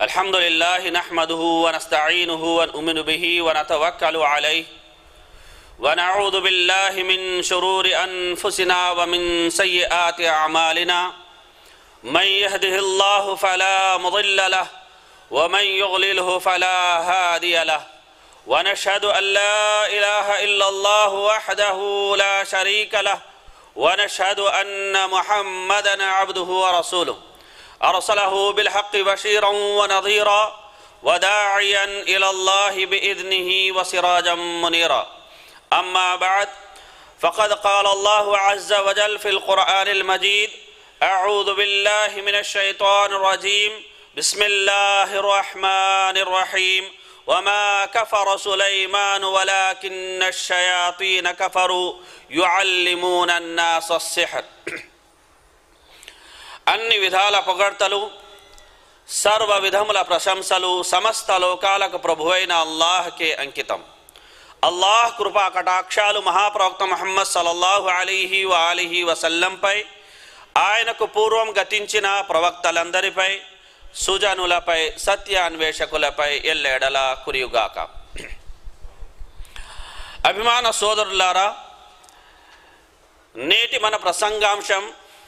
الحمد لله نحمده ونستعينه ونؤمن به ونتوكل عليه ونعوذ بالله من شرور أنفسنا ومن سيئات أعمالنا من يهده الله فلا مضل له ومن يضلله فلا هادي له ونشهد أن لا إله إلا الله وحده لا شريك له ونشهد أن محمدا عبده ورسوله أرسله بالحق بشيرا ونظيرا وداعيا إلى الله بإذنه وسراجا منيرا أما بعد فقد قال الله عز وجل في القرآن المجيد أعوذ بالله من الشيطان الرجيم بسم الله الرحمن الرحيم وما كفر سليمان ولكن الشياطين كفروا يعلمون الناس السحر అన్ని విధాల పొగడ్తలు సర్వ విధముల ప్రశంసలు సమస్త లోకాలకు ప్రభువైన అల్లాహ్కే అంకితం అల్లాహ్ కృపా కటాక్షాలు మహాప్రవక్త మహమ్మద్ సల్లల్లాహు అలీహి వ అలీహి వసల్లంపై ఆయనకు పూర్వం గతించిన ప్రవక్తలందరిపై సుజనులపై సత్యాన్వేషకులపై ఎల్లెడల కురియుగాక అభిమాన సోదరులారా నేటి మన ప్రసంగాంశం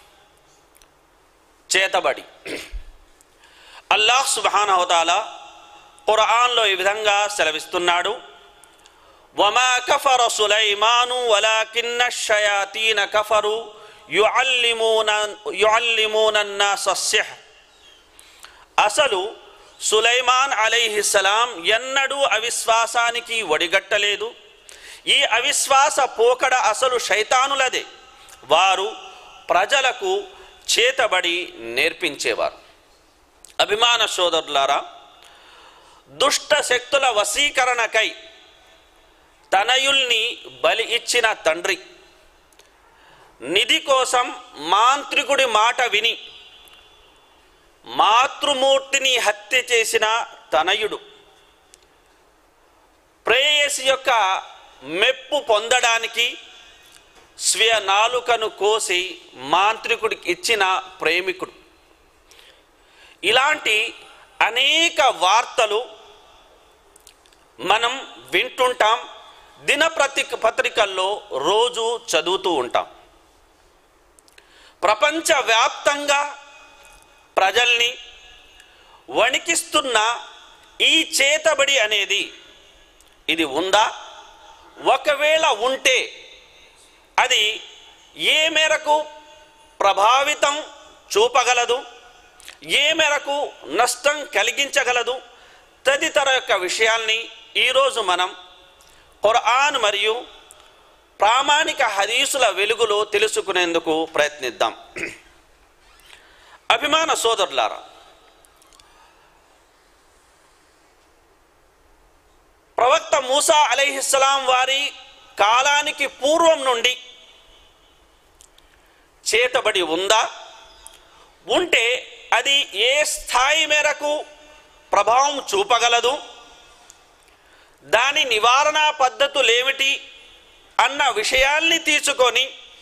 చేతబడి అల్లాహ్ సుబానవతాల ఖురాన్లో ఈ విధంగా సెలవిస్తున్నాడు వమా కఫర సులైమాను వలాకిన్న షయాతీన కఫరు యుఅల్లిమూన యుఅల్లిమూనన్నాస సిహ్ అసలు సులైమాన్ అలైహిస్సలాం ఎన్నడూ అవిశ్వాసానికి ఒడిగట్టలేదు ఈ అవిశ్వాస పోకడ అసలు శైతానులదే వారు ప్రజలకు చేతబడి నేర్పించేవారు అభిమాన సోదరులారా దుష్ట శక్తుల వశీకరణకై తనయుల్ని బలి ఇచ్చిన తండ్రి నిధి కోసం మాంత్రికుడి మాట విని మాతృమూర్తిని హత్య చేసిన తనయుడు ప్రేయసి యొక్క మెప్పు పొందడానికి స్వీయ నాలుకను కోసి మాంత్రికుడికి ఇచ్చిన ప్రేమికుడు ఇలాంటి అనేక వార్తలు మనం వింటుంటాం దినప్రతి పత్రికల్లో రోజు చదువుతూ ఉంటాం ప్రపంచవ్యాప్తంగా ప్రజల్ని వణికిస్తున్న ఈ చేతబడి అనేది ఇది ఉందా ఒకవేళ ఉంటే అది ఏ మేరకు ప్రభావితం చూపగలదు ఏ మేరకు నష్టం కలిగించగలదు తదితర యొక్క విషయాల్ని ఈరోజు మనం ఖురాన్ మరియు ప్రామాణిక హదీసుల వెలుగులో తెలుసుకునేందుకు ప్రయత్నిద్దాం అభిమాన సోదరులారా ప్రవక్త మూసా అలైహిస్సలాం వారి కాలానికి పూర్వం నుండి చేతబడి ఉందా ఉంటే అది ఏ స్థాయి మేరకు ప్రభావం చూపగలదు దాని నివారణ పద్ధతులేమిటి అన్న విషయాల్ని తీసుకొని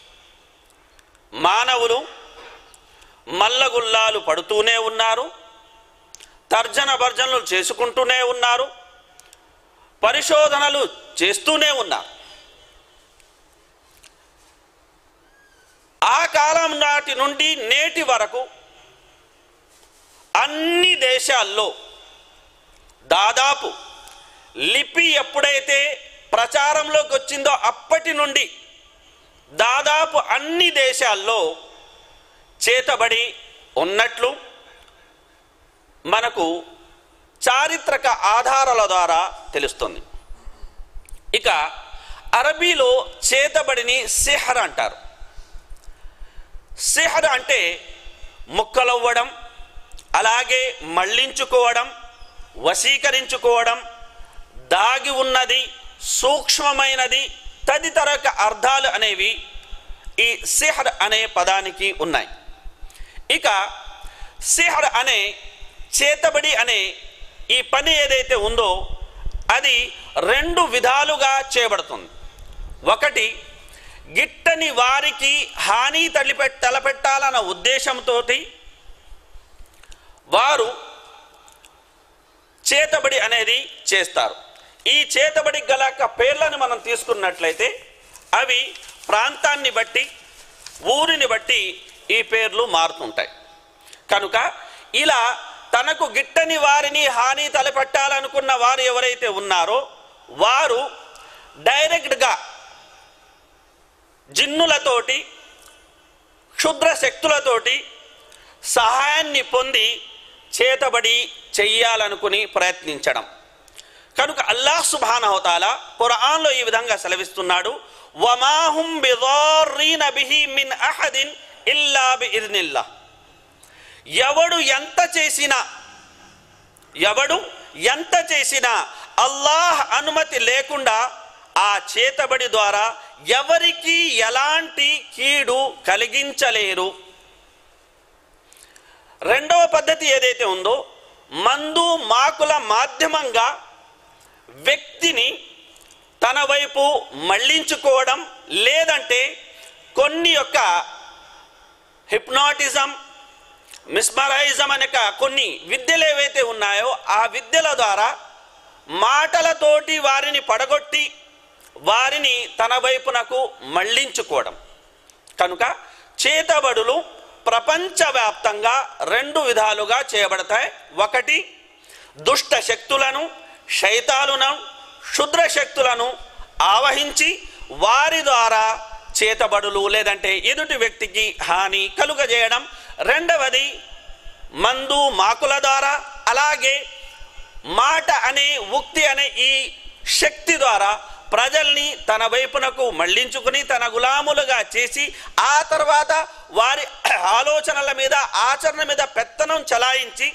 మానవులు మల్లగుల్లాలు పడుతూనే ఉన్నారు తర్జన భర్జనలు చేసుకుంటూనే ఉన్నారు పరిశోధనలు చేస్తూనే ఉన్నారు ఆ కాలం నాటి నుండి నేటి వరకు అన్ని దేశాల్లో దాదాపు లిపి ఎప్పుడైతే ప్రచారంలోకి వచ్చిందో అప్పటి నుండి దాదాపు అన్ని దేశాల్లో చేతబడి ఉన్నట్లు మనకు చారిత్రక ఆధారాల ద్వారా తెలుస్తుంది ఇక అరబీలో చేతబడిని సిహర్ అంటారు సిహర్ అంటే ముక్కలవ్వడం అలాగే మళ్ళించుకోవడం వశీకరించుకోవడం దాగి ఉన్నది సూక్ష్మమైనది తదితర అర్థాలు అనేవి ఈ సిహర్ అనే పదానికి ఉన్నాయి ఇక సిహర్ అనే చేతబడి అనే ఈ పని ఏదైతే ఉందో అది రెండు విధాలుగా చేయబడుతుంది ఒకటి గిట్టని వారికి హాని తలిపె తలపెట్టాలన్న ఉద్దేశంతో వారు చేతబడి అనేది చేస్తారు ఈ చేతబడి గల యొక్క పేర్లను మనం తీసుకున్నట్లయితే అవి ప్రాంతాన్ని బట్టి ఊరిని బట్టి ఈ పేర్లు మారుతుంటాయి కనుక ఇలా తనకు గిట్టని వారిని హాని తలపెట్టాలనుకున్న వారు ఎవరైతే ఉన్నారో వారు డైరెక్ట్గా జిన్నులతోటి క్షుద్ర శక్తులతోటి సహాయాన్ని పొంది చేతబడి చెయ్యాలనుకుని ప్రయత్నించడం కనుక అల్లాహ్ సుబానహతాల ఖురాన్లో ఈ విధంగా సెలవిస్తున్నాడు వమాహుం బిదారీన బిహి మిన్ అహదిన్ ఇల్లా బిఇజ్నిల్లా ఎవడు ఎంత చేసినా ఎవడు ఎంత చేసినా అల్లాహ్ అనుమతి లేకుండా ఆ చేతబడి ద్వారా ఎవరికి ఎలాంటి కీడు కలిగించలేరు రెండవ పద్ధతి ఏదైతే ఉందో మందు మాకుల మాధ్యమంగా వ్యక్తిని తన వైపు మళ్ళించుకోవడం లేదంటే కొన్ని యొక్క హిప్నాటిజం మిస్మరైజం అనేక కొన్ని విద్యలు ఏవైతే ఉన్నాయో ఆ విద్యల ద్వారా మాటలతోటి వారిని పడగొట్టి వారిని తన వైపునకు మళ్ళించుకోవడం కనుక చేతబడులు ప్రపంచవ్యాప్తంగా రెండు విధాలుగా చేయబడతాయి ఒకటి దుష్ట శక్తులను శైతాలను క్షుద్ర శక్తులను ఆవహించి వారి ద్వారా చేతబడులు లేదంటే ఎదుటి వ్యక్తికి హాని కలుగజేయడం రెండవది మందు మాకుల ద్వారా అలాగే మాట అనే ఉక్తి అనే ఈ శక్తి ద్వారా ప్రజల్ని తన వైపునకు మళ్ళించుకుని తన గులాములుగా చేసి ఆ తర్వాత వారి ఆలోచనల మీద ఆచరణ మీద పెత్తనం చలాయించి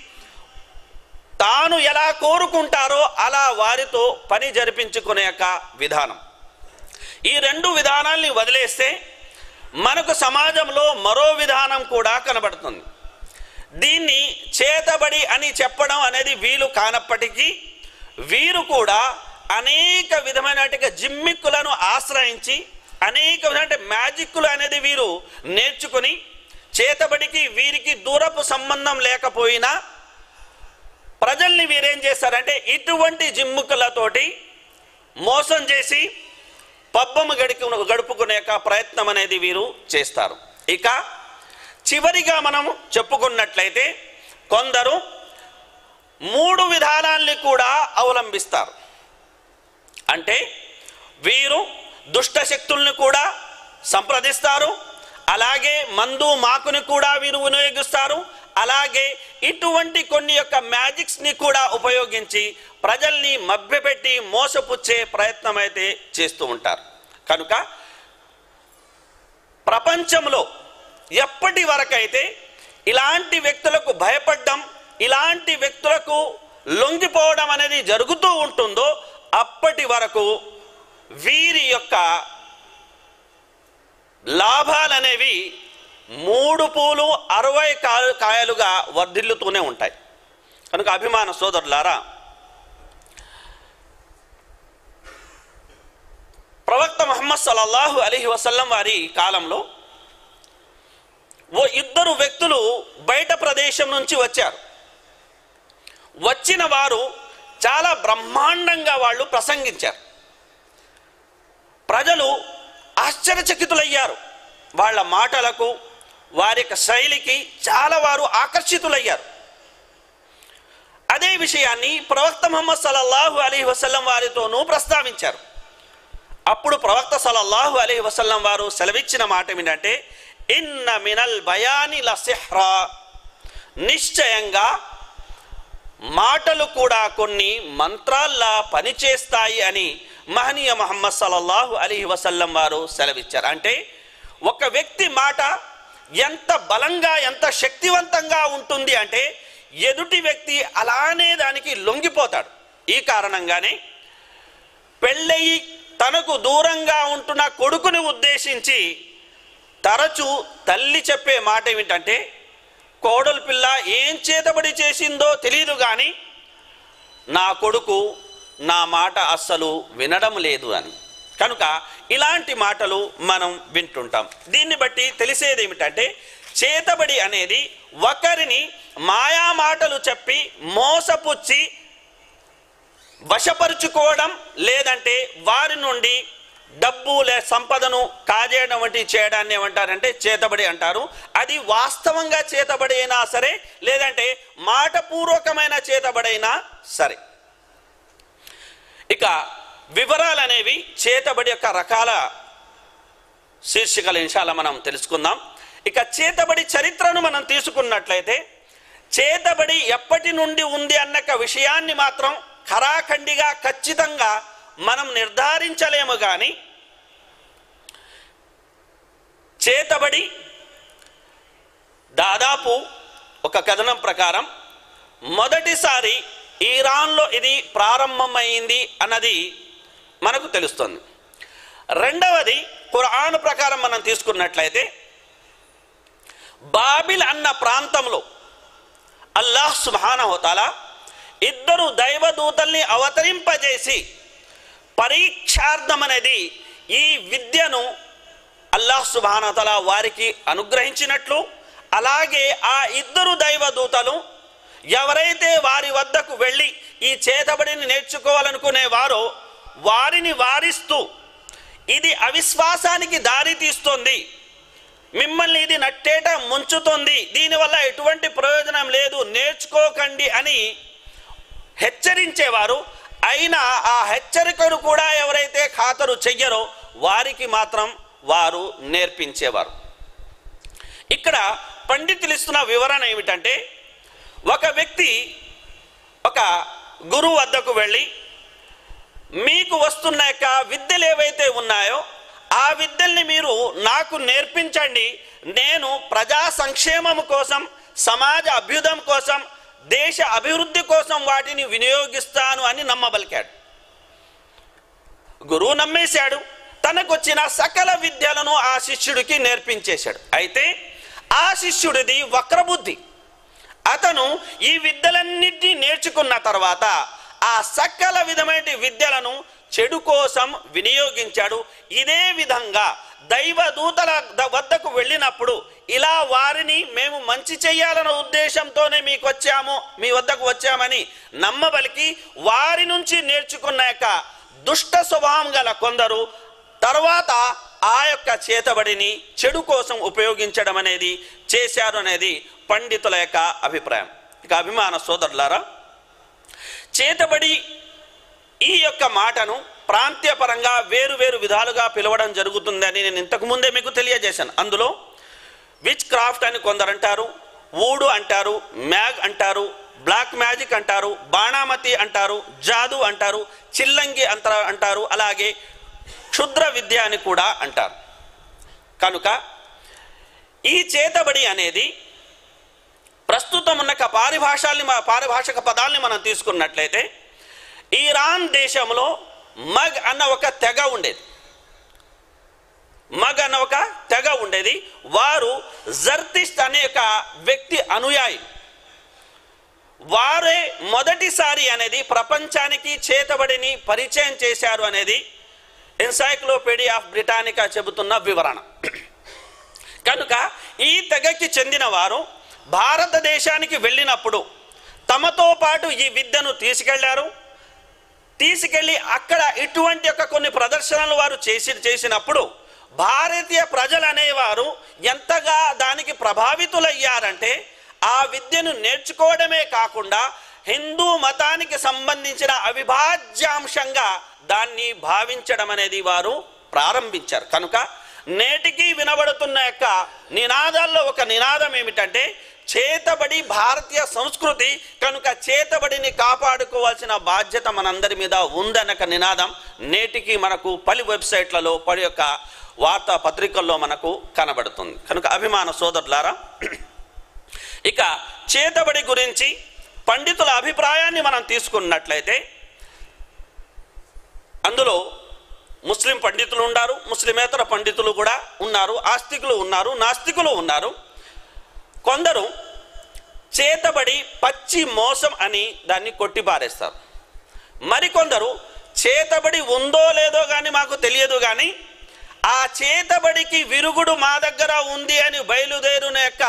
తాను ఎలా కోరుకుంటారో అలా వారితో పని జరిపించుకునే యొక్క విధానం ఈ రెండు విధానాల్ని వదిలేస్తే మనకు సమాజంలో మరో విధానం కూడా కనబడుతుంది దీన్ని చేతబడి అని చెప్పడం అనేది వీలు కానప్పటికీ వీరు కూడా అనేక విధమైనటువంటి జిమ్మిక్కులను ఆశ్రయించి అనేక విధమైన మ్యాజిక్కులు అనేది వీరు నేర్చుకుని చేతబడికి వీరికి దూరపు సంబంధం లేకపోయినా ప్రజల్ని వీరేం చేస్తారంటే ఇటువంటి జిమ్ముకులతోటి మోసం చేసి పబ్బము గడికి గడుపుకునే యొక్క ప్రయత్నం అనేది వీరు చేస్తారు ఇక చివరిగా మనం చెప్పుకున్నట్లయితే కొందరు మూడు విధానాల్ని కూడా అవలంబిస్తారు అంటే వీరు దుష్ట శక్తుల్ని కూడా సంప్రదిస్తారు అలాగే మందు మాకుని కూడా వీరు వినియోగిస్తారు అలాగే ఇటువంటి కొన్ని యొక్క మ్యాజిక్స్ని కూడా ఉపయోగించి ప్రజల్ని మభ్యపెట్టి మోసపుచ్చే ప్రయత్నం అయితే చేస్తూ ఉంటారు కనుక ప్రపంచంలో ఎప్పటి వరకైతే ఇలాంటి వ్యక్తులకు భయపడడం ఇలాంటి వ్యక్తులకు లొంగిపోవడం అనేది జరుగుతూ ఉంటుందో అప్పటి వరకు వీరి యొక్క లాభాలనేవి మూడు పూలు అరవై కాయ కాయలుగా వర్ధిల్లుతూనే ఉంటాయి కనుక అభిమాన సోదరులారా ప్రవక్త ముహమ్మద్ సల్లల్లాహు అలీహి వసల్లం వారి కాలంలో ఓ ఇద్దరు వ్యక్తులు బయట ప్రదేశం నుంచి వచ్చారు వచ్చిన వారు చాలా బ్రహ్మాండంగా వాళ్ళు ప్రసంగించారు ప్రజలు ఆశ్చర్యచకితులయ్యారు వాళ్ళ మాటలకు వారి యొక్క శైలికి చాలా వారు ఆకర్షితులయ్యారు అదే విషయాన్ని ప్రవక్త ముహమ్మద్ సల్లల్లాహు అలీ వసల్లం వారితోనూ ప్రస్తావించారు అప్పుడు ప్రవక్త సల్లల్లాహు అలీ వసల్లం వారు సెలవిచ్చిన మాట ఏమిటంటే ఇన్న మినల్ బయాని లసిహ్రా నిశ్చయంగా మాటలు కూడా కొన్ని మంత్రాల్లా పనిచేస్తాయి అని మహనీయ మహమ్మద్ సల్లల్లాహు అలీ వసల్లం వారు సెలవిచ్చారు అంటే ఒక వ్యక్తి మాట ఎంత బలంగా ఎంత శక్తివంతంగా ఉంటుంది అంటే ఎదుటి వ్యక్తి అలానే దానికి లొంగిపోతాడు ఈ కారణంగానే పెళ్ళయి తనకు దూరంగా ఉంటున్న కొడుకుని ఉద్దేశించి తరచు తల్లి చెప్పే మాట ఏమిటంటే కోడలు పిల్ల ఏం చేతబడి చేసిందో తెలియదు కానీ నా కొడుకు నా మాట అస్సలు వినడం లేదు అని కనుక ఇలాంటి మాటలు మనం వింటుంటాం దీన్ని బట్టి తెలిసేది ఏమిటంటే చేతబడి అనేది ఒకరిని మాయా మాటలు చెప్పి మోసపుచ్చి వశపరుచుకోవడం లేదంటే వారి నుండి డబ్బు లే సంపదను కాజేయడం వంటి చేయడాన్ని ఏమంటారంటే చేతబడి అంటారు అది వాస్తవంగా చేతబడి అయినా సరే లేదంటే మాటపూర్వకమైన చేతబడైనా సరే ఇక వివరాలు అనేవి చేతబడి యొక్క రకాల శీర్షికలు ఇన్షాల్లా మనం తెలుసుకుందాం ఇక చేతబడి చరిత్రను మనం తీసుకున్నట్లయితే చేతబడి ఎప్పటి నుండి ఉంది అన్న విషయాన్ని మాత్రం ఖరాఖండిగా ఖచ్చితంగా మనం నిర్ధారించలేము కానీ చేతబడి దాదాపు ఒక కథనం ప్రకారం మొదటిసారి ఇరాన్లో ఇది ప్రారంభమైంది అన్నది మనకు తెలుస్తుంది రెండవది ఖురాన్ ప్రకారం మనం తీసుకున్నట్లయితే బాబిల్ అన్న ప్రాంతంలో అల్లాహ్ సుబానహోతాల ఇద్దరు దైవదూతల్ని అవతరింపజేసి పరీక్షార్థం అనేది ఈ విద్యను అల్లాహ్ సుబానతల వారికి అనుగ్రహించినట్లు అలాగే ఆ ఇద్దరు దైవదూతలు ఎవరైతే వారి వద్దకు వెళ్ళి ఈ చేతబడిని నేర్చుకోవాలనుకునేవారో వారిని వారిస్తూ ఇది అవిశ్వాసానికి దారి తీస్తుంది మిమ్మల్ని ఇది నట్టేట ముంచుతుంది దీనివల్ల ఎటువంటి ప్రయోజనం లేదు నేర్చుకోకండి అని హెచ్చరించేవారు అయినా ఆ హెచ్చరికను కూడా ఎవరైతే ఖాతరు చెయ్యరో వారికి మాత్రం వారు నేర్పించేవారు ఇక్కడ పండితులు ఇస్తున్న వివరణ ఏమిటంటే ఒక వ్యక్తి ఒక గురువు వద్దకు వెళ్ళి మీకు వస్తున్న యొక్క విద్యలు ఏవైతే ఉన్నాయో ఆ విద్యల్ని మీరు నాకు నేర్పించండి నేను ప్రజా సంక్షేమం కోసం సమాజ అభ్యుదం కోసం దేశ అభివృద్ధి కోసం వాటిని వినియోగిస్తాను అని నమ్మబలికాడు గురువు నమ్మేశాడు తనకొచ్చిన సకల విద్యలను ఆ శిష్యుడికి నేర్పించేశాడు అయితే ఆ శిష్యుడిది వక్రబుద్ధి అతను ఈ విద్యలన్నిటినీ నేర్చుకున్న తర్వాత ఆ సకల విధమైన విద్యలను చెడు కోసం వినియోగించాడు ఇదే విధంగా దైవ దూతల ద- వద్దకు వెళ్ళినప్పుడు ఇలా వారిని మేము మంచి చేయాలన్న ఉద్దేశంతోనే మీకు వచ్చాము మీ వద్దకు వచ్చామని నమ్మబలికి వారి నుంచి నేర్చుకున్న యొక్క దుష్ట స్వభావం గల కొందరు తర్వాత ఆ యొక్క చేతబడిని చెడు కోసం ఉపయోగించడం అనేది చేశారు అనేది పండితుల యొక్క అభిప్రాయం ఇక అభిమాన సోదరులారా చేతబడి ఈ యొక్క మాటను ప్రాంతీయపరంగా వేరు వేరు విధాలుగా పిలవడం జరుగుతుందని నేను ఇంతకు ముందే మీకు తెలియజేశాను అందులో విచ్ క్రాఫ్ట్ అని కొందరు అంటారు ఊడు అంటారు మ్యాగ్ అంటారు బ్లాక్ మ్యాజిక్ అంటారు బాణామతి అంటారు జాదు అంటారు చిల్లంగి అంత అంటారు అలాగే క్షుద్ర విద్య అని కూడా అంటారు కనుక ఈ చేతబడి అనేది ప్రస్తుతం ఉన్న క- పారిభాషల్ని మ- పారిభాషక పదాల్ని మనం తీసుకున్నట్లయితే ఇరాన్ దేశంలో మగ్ అన్న ఒక తెగ ఉండేది మగ్ అన్న ఒక తెగ ఉండేది వారు జర్తిస్ట్ అనే ఒక వ్యక్తి అనుయాయి వారే మొదటిసారి అనేది ప్రపంచానికి చేతబడిని పరిచయం చేశారు అనేది ఎన్సైక్లోపీడియా ఆఫ్ బ్రిటానికా చెబుతున్న వివరణ కనుక ఈ తెగకి చెందిన వారు భారతదేశానికి వెళ్ళినప్పుడు తమతో పాటు ఈ విద్యను తీసుకెళ్లారు తీసుకెళ్ళి అక్కడ ఇటువంటి ఒక కొన్ని ప్రదర్శనలు వారు చేసి చేసినప్పుడు భారతీయ ప్రజలు అనేవారు ఎంతగా దానికి ప్రభావితులయ్యారంటే ఆ విద్యను నేర్చుకోవడమే కాకుండా హిందూ మతానికి సంబంధించిన అవిభాజ్యాంశంగా దాన్ని భావించడం అనేది వారు ప్రారంభించారు కనుక నేటికి వినబడుతున్న యొక్క నినాదాల్లో ఒక నినాదం ఏమిటంటే చేతబడి భారతీయ సంస్కృతి కనుక చేతబడిని కాపాడుకోవాల్సిన బాధ్యత మనందరి మీద ఉందనక నినాదం నేటికి మనకు పలు వెబ్సైట్లలో పలు యొక్క వార్తా పత్రికల్లో మనకు కనబడుతుంది కనుక అభిమాన సోదరులారా ఇక చేతబడి గురించి పండితుల అభిప్రాయాన్ని మనం తీసుకున్నట్లయితే అందులో ముస్లిం పండితులు ఉన్నారు ముస్లిమేతర పండితులు కూడా ఉన్నారు ఆస్తికులు ఉన్నారు నాస్తికులు ఉన్నారు కొందరు చేతబడి పచ్చి మోసం అని దాన్ని కొట్టిపారేస్తారు మరికొందరు చేతబడి ఉందో లేదో కానీ మాకు తెలియదు కానీ ఆ చేతబడికి విరుగుడు మా దగ్గర ఉంది అని బయలుదేరిన యొక్క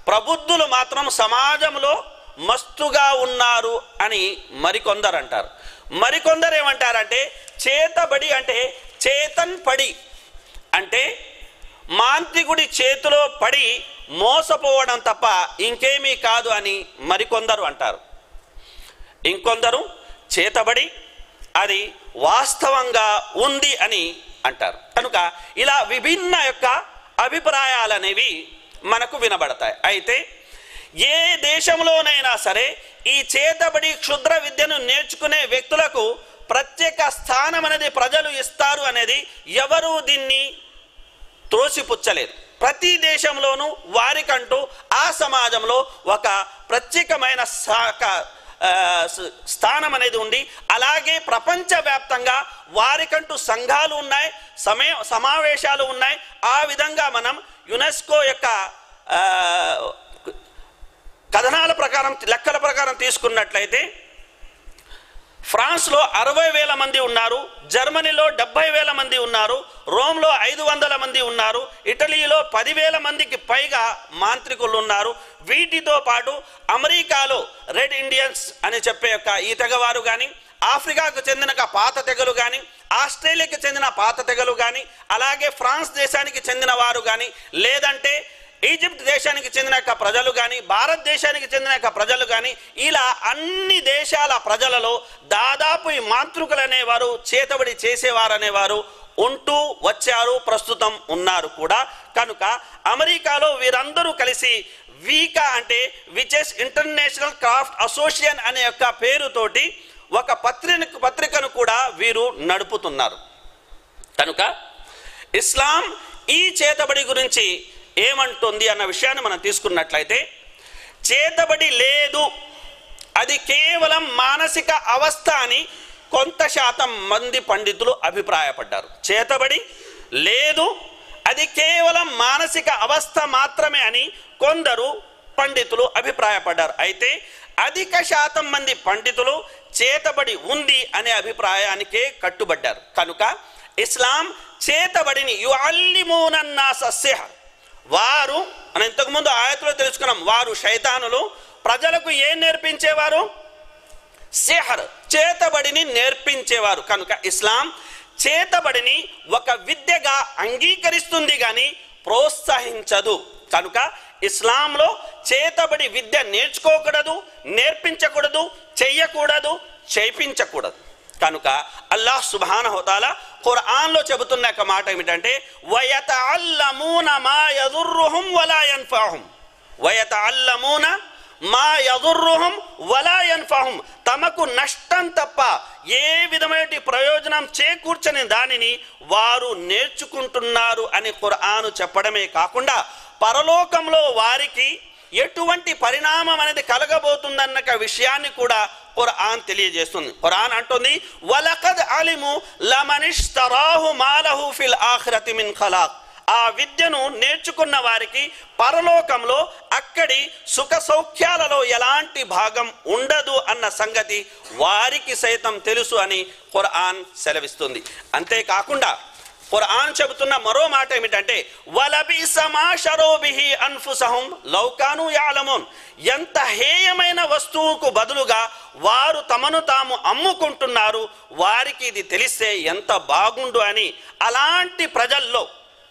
ప్రబుద్ధులు మాత్రం సమాజంలో మస్తుగా ఉన్నారు అని మరికొందరు అంటారు మరికొందరు ఏమంటారంటే చేతబడి అంటే చేతన్ పడి అంటే మాంత్రికుడి చేతిలో పడి మోసపోవడం తప్ప ఇంకేమీ కాదు అని మరికొందరు అంటారు ఇంకొందరు చేతబడి అది వాస్తవంగా ఉంది అని అంటారు కనుక ఇలా విభిన్న యొక్క అభిప్రాయాలు అనేవి మనకు వినబడతాయి అయితే ఏ దేశంలోనైనా సరే ఈ చేతబడి క్షుద్ర విద్యను నేర్చుకునే వ్యక్తులకు ప్రత్యేక స్థానం అనేది ప్రజలు ఇస్తారు అనేది ఎవరు దీన్ని త్రోసిపుచ్చలేదు ప్రతి దేశంలోనూ వారికంటూ ఆ సమాజంలో ఒక ప్రత్యేకమైన శాఖ ఆ, స- స్థానం అనేది ఉంది అలాగే ప్రపంచవ్యాప్తంగా వారికంటూ సంఘాలు ఉన్నాయి సమయ సమావేశాలు ఉన్నాయి ఆ విధంగా మనం యునెస్కో యొక్క ఆ, కథనాల ప్రకారం లెక్కల ప్రకారం తీసుకున్నట్లయితే ఫ్రాన్స్లో అరవై వేల మంది ఉన్నారు జర్మనీలో డెబ్బై వేల మంది ఉన్నారు రోమ్లో ఐదు వందల మంది ఉన్నారు ఇటలీలో పదివేల మందికి పైగా మాంత్రికులు ఉన్నారు వీటితో పాటు అమెరికాలో రెడ్ ఇండియన్స్ అని చెప్పే యొక్క ఈ తెగవారు కానీ ఆఫ్రికాకు చెందిన ఒక పాత తెగలు కానీ ఆస్ట్రేలియాకి చెందిన పాత తెగలు కానీ అలాగే ఫ్రాన్స్ దేశానికి చెందిన వారు కానీ లేదంటే ఈజిప్ట్ దేశానికి చెందిన యొక్క ప్రజలు కానీ భారతదేశానికి చెందిన యొక్క ప్రజలు కానీ ఇలా అన్ని దేశాల ప్రజలలో దాదాపు ఈ మాతృకులు అనేవారు చేతబడి చేసేవారు అనేవారు ఉంటూ వచ్చారు ప్రస్తుతం ఉన్నారు కూడా కనుక అమెరికాలో వీరందరూ కలిసి వీకా అంటే విచెస్ ఇంటర్నేషనల్ క్రాఫ్ట్ అసోసియేషన్ అనే యొక్క పేరుతోటి ఒక పత్రిక పత్రికను కూడా వీరు నడుపుతున్నారు కనుక ఇస్లాం ఈ చేతబడి గురించి ఏమంటుంది అన్న విషయాన్ని మనం తీసుకున్నట్లయితే చేతబడి లేదు అది కేవలం మానసిక అవస్థ అని కొంత శాతం మంది పండితులు అభిప్రాయపడ్డారు చేతబడి లేదు అది కేవలం మానసిక అవస్థ మాత్రమే అని కొందరు పండితులు అభిప్రాయపడ్డారు అయితే అధిక శాతం మంది పండితులు చేతబడి ఉంది అనే అభిప్రాయానికే కట్టుబడ్డారు కనుక ఇస్లాం చేతబడిని యుఅల్లిమూనన్నా సస్య వారు మనం ఇంతకుముందు ఆయతలో తెలుసుకున్నాం వారు శైతానులు ప్రజలకు ఏం నేర్పించేవారు సిహర్ చేతబడిని నేర్పించేవారు కనుక ఇస్లాం చేతబడిని ఒక విద్యగా అంగీకరిస్తుంది కానీ ప్రోత్సహించదు కనుక ఇస్లాంలో చేతబడి విద్య నేర్చుకోకూడదు నేర్పించకూడదు చెయ్యకూడదు చేయించకూడదు కనుక అల్లాహ్ సుబాన హోతాల ఖురాన్లో చెబుతున్న ఒక మాట ఏమిటంటే వయత అల్లమూన మా యదుర్రుహుం వలా యన్ఫాహుం వయత అల్లమూన మా యదుర్రుహం వలా యన్ఫహం తమకు నష్టం తప్ప ఏ విధమైన ప్రయోజనం చేకూర్చని దానిని వారు నేర్చుకుంటున్నారు అని ఖురాను చెప్పడమే కాకుండా పరలోకంలో వారికి ఎటువంటి పరిణామం అనేది కలగబోతుందన్న ఒక విషయాన్ని కూడా ఖురాన్ తెలియజేస్తుంది ఖురాన్ అంటుంది వలకద్ అలిము లమనిష్తరాహు మాలహు ఫిల్ ఆఖిరతి మిన్ ఖలాక్ ఆ విద్యను నేర్చుకున్న వారికి పరలోకంలో అక్కడి సుఖ సౌఖ్యాలలో ఎలాంటి భాగం ఉండదు అన్న సంగతి వారికి సైతం తెలుసు అని ఖురాన్ సెలవిస్తుంది అంతేకాకుండా ఖురాన్ చెబుతున్న మరో మాట ఏమిటంటే వలబి సమాషరోబిహి అన్ఫుసహం లౌకాను యాలమున్ ఎంత హేయమైన వస్తువుకు బదులుగా వారు తమను తాము అమ్ముకుంటున్నారు వారికి ఇది తెలిస్తే ఎంత బాగుండు అని అలాంటి ప్రజల్లో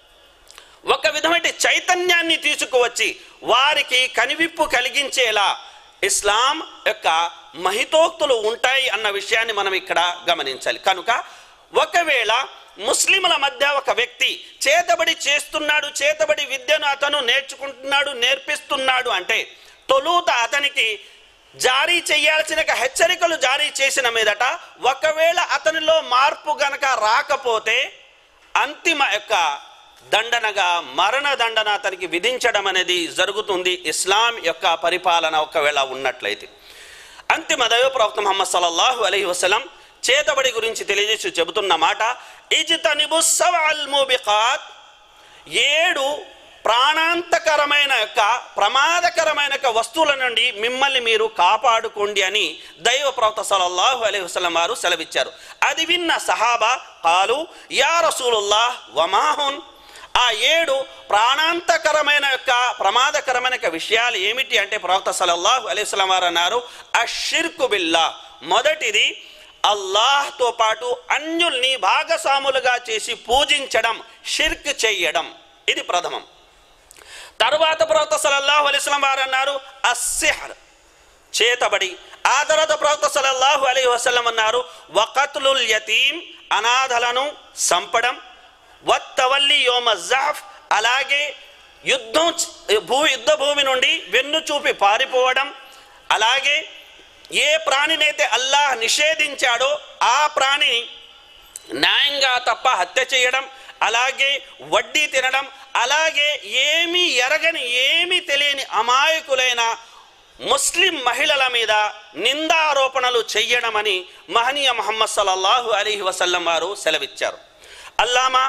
ఒక విధమైన చైతన్యాన్ని తీసుకువచ్చి వారికి కనివిప్పు కలిగించేలా ఇస్లాం యొక్క మహితోక్తులు ఉంటాయి అన్న విషయాన్ని మనం ఇక్కడ గమనించాలి కనుక ఒకవేళ ముస్లింల మధ్య ఒక వ్యక్తి చేతబడి చేస్తున్నాడు చేతబడి విద్యను అతను నేర్చుకుంటున్నాడు నేర్పిస్తున్నాడు అంటే తొలుత అతనికి జారీ చేయాల్సిన ఒక హెచ్చరికలు జారీ చేసిన మీదట ఒకవేళ అతనిలో మార్పు గనక రాకపోతే అంతిమ యొక్క దండనగా మరణ దండన అతనికి విధించడం అనేది జరుగుతుంది ఇస్లాం యొక్క పరిపాలన ఒకవేళ ఉన్నట్లయితే అంతిమ దైవ ప్రవక్త ముహమ్మద్ సల్లల్లాహు అలైహి వసలం చేతబడి గురించి తెలియజేసి చెబుతున్న మాట ఇజ్తనిబు సవల్ మూబికాత్ ఏడు ప్రాణాంతకరమైన యొక్క ప్రమాదకరమైన యొక్క వస్తువుల నుండి మిమ్మల్ని మీరు కాపాడుకోండి అని దైవ ప్రవక్త సల్లల్లాహు అలైహి వసల్లం వారు సెలవిచ్చారు అది విన్న సహాబా కాలు యా రసూలుల్లాహ్ వమాహున్ ఆ ఏడు ప్రాణాంతకరమైన యొక్క ప్రమాదకరమైన యొక్క విషయాలు ఏమిటి అంటే ప్రవక్త సల్లల్లాహు అలైహి వసల్లం వారు అన్నారు అషిర్కు బిల్లా మొదటిది అల్లాహ్తో పాటు అన్యుల్ని భాగస్వాములుగా చేసి పూజించడం షిర్క్ చేయడం ఇది ప్రథమం తరువాత ప్రవక్త సల్లల్లాహు అలైహి వసల్లం వారు అన్నారు అస్సిహర్ చేతబడి ఆ తర్వాత ప్రవక్త సల్లల్లాహు అలైహి వసల్లం అన్నారు వకతులుల్ యతీం అనాథలను సంపడం వత్తవల్లి యోమ జహఫ్ అలాగే యుద్ధం చ- భూ యుద్ధ భూమి నుండి వెన్ను చూపి పారిపోవడం అలాగే ఏ ప్రాణినైతే అల్లాహ్ నిషేధించాడో ఆ ప్రాణిని న్యాయంగా తప్ప హత్య చేయడం అలాగే వడ్డీ తినడం అలాగే ఏమీ ఎరగని ఏమీ తెలియని అమాయకులైన ముస్లిం మహిళల మీద నిందారోపణలు చెయ్యడమని మహనీయ మహమ్మద్ సల్లల్లాహు అలీహి వసల్లం వారు సెలవిచ్చారు అల్లామా